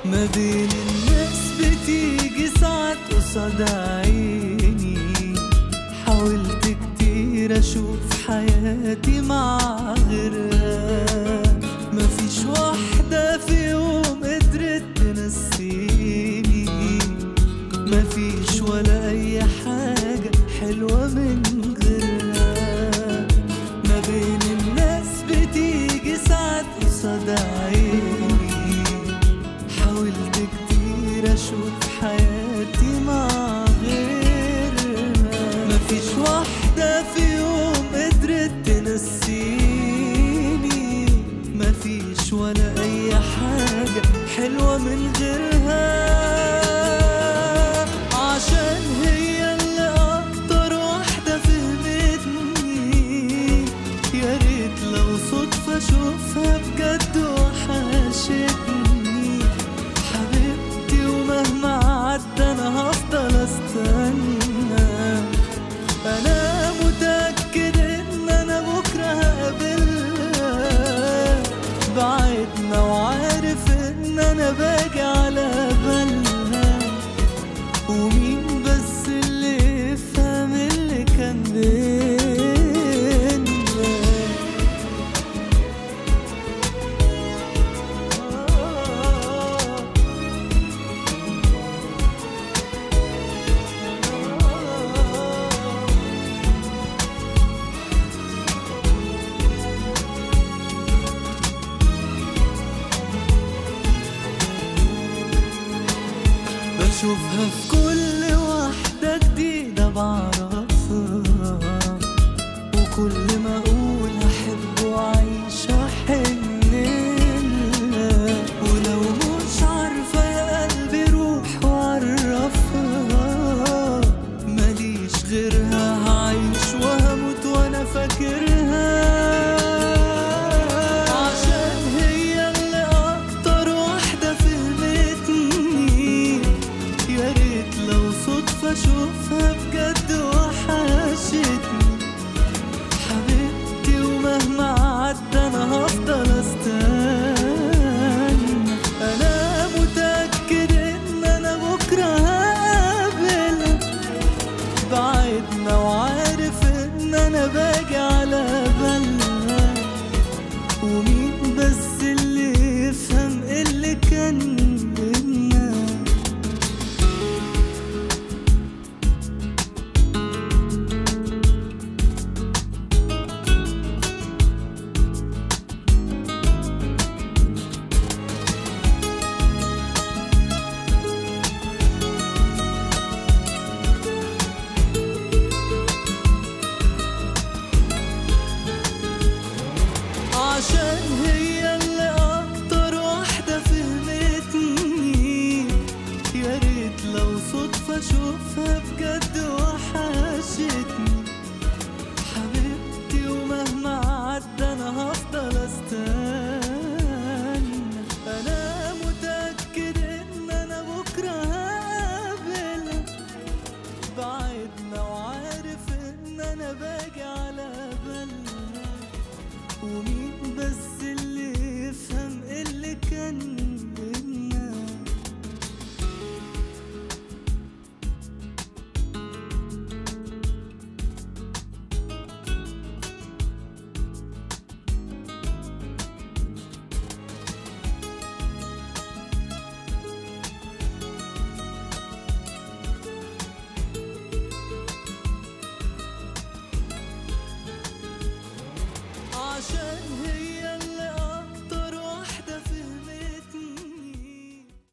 ما بين الناس بتيجي ساعات قصاد عيني حاولت كتير اشوف حياتي مع غيرها مفيش واحدة في يوم قدرت تنسيني مفيش ولا اي حاجة حلوة من غيرها ما بين الناس بتيجي ساعات قصاد عيني حاولت كتير اشوف حياتي مع غيرها مفيش واحدة في يوم قدرت تنسيني مفيش ولا اي حاجة حلوة من غيرها عشان هي اللي اكتر واحدة فهمتني يا ريت لو صدفة اشوفها بجد وحشتني حبيبتي ومهما عدى انا هفضل استنى انا متأكد ان انا بكرة هقابلها بعدنا وعارف ان انا باجي على بالها ومين بس اللي يفهم اللي كان بينا بشوفها في كل واحدة جديدة بعرفها وكل